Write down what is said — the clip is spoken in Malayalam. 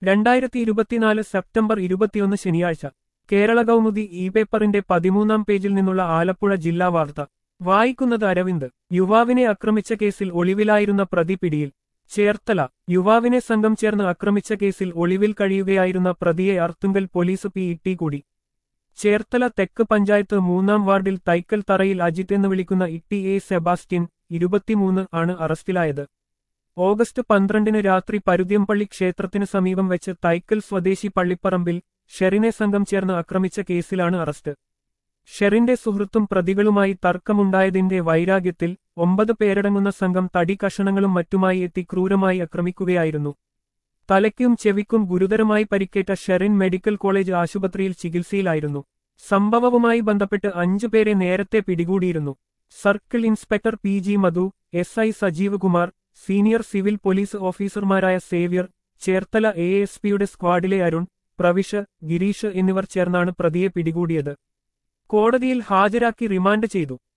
രണ്ടായിരത്തി ഇരുപത്തിനാല് സെപ്റ്റംബർ ഇരുപത്തിയൊന്ന് ശനിയാഴ്ച കേരള കൗമുദി ഇ പേപ്പറിന്റെ പതിമൂന്നാം പേജിൽ നിന്നുള്ള ആലപ്പുഴ ജില്ലാ വാർത്ത വായിക്കുന്നത് അരവിന്ദ് യുവാവിനെ ആക്രമിച്ച കേസിൽ ഒളിവിലായിരുന്ന പ്രതി പിടിയിൽ ചേർത്തല യുവാവിനെ സംഘം ചേർന്ന് ആക്രമിച്ച കേസിൽ ഒളിവിൽ കഴിയുകയായിരുന്ന പ്രതിയെ അർത്തുങ്കൽ പോലീസ് പി ഇട്ടി കൂടി ചേർത്തല തെക്ക് പഞ്ചായത്ത് മൂന്നാം വാർഡിൽ തൈക്കൽ തറയിൽ അജിത്ത് എന്ന് വിളിക്കുന്ന ഇട്ടി എ സെബാസ്റ്റ്യൻ ഇരുപത്തിമൂന്ന് ആണ് അറസ്റ്റിലായത് ഓഗസ്റ്റ് പന്ത്രണ്ടിന് രാത്രി പരുദ്യംപള്ളി ക്ഷേത്രത്തിനു സമീപം വെച്ച് തൈക്കൽ സ്വദേശി പള്ളിപ്പറമ്പിൽ ഷെറിനെ സംഘം ചേർന്ന് ആക്രമിച്ച കേസിലാണ് അറസ്റ്റ് ഷെറിന്റെ സുഹൃത്തും പ്രതികളുമായി തർക്കമുണ്ടായതിന്റെ വൈരാഗ്യത്തിൽ ഒമ്പത് പേരടങ്ങുന്ന സംഘം തടി കഷണങ്ങളും മറ്റുമായി എത്തി ക്രൂരമായി ആക്രമിക്കുകയായിരുന്നു തലയ്ക്കും ചെവിക്കും ഗുരുതരമായി പരിക്കേറ്റ ഷെറിൻ മെഡിക്കൽ കോളേജ് ആശുപത്രിയിൽ ചികിത്സയിലായിരുന്നു സംഭവവുമായി ബന്ധപ്പെട്ട് അഞ്ചു പേരെ നേരത്തെ പിടികൂടിയിരുന്നു circle inspector P G Madhu S I Sajeev Kumar senior civil police ഓഫീസർമാരായ സേവ്യർ ചേർത്തല എ എസ് പിയുടെ സ്ക്വാഡിലെ അരുൺ പ്രവിഷ് ഗിരീഷ് എന്നിവർ ചേർന്നാണ് പ്രതിയെ പിടികൂടിയത് കോടതിയിൽ ഹാജരാക്കി റിമാൻഡ് ചെയ്തു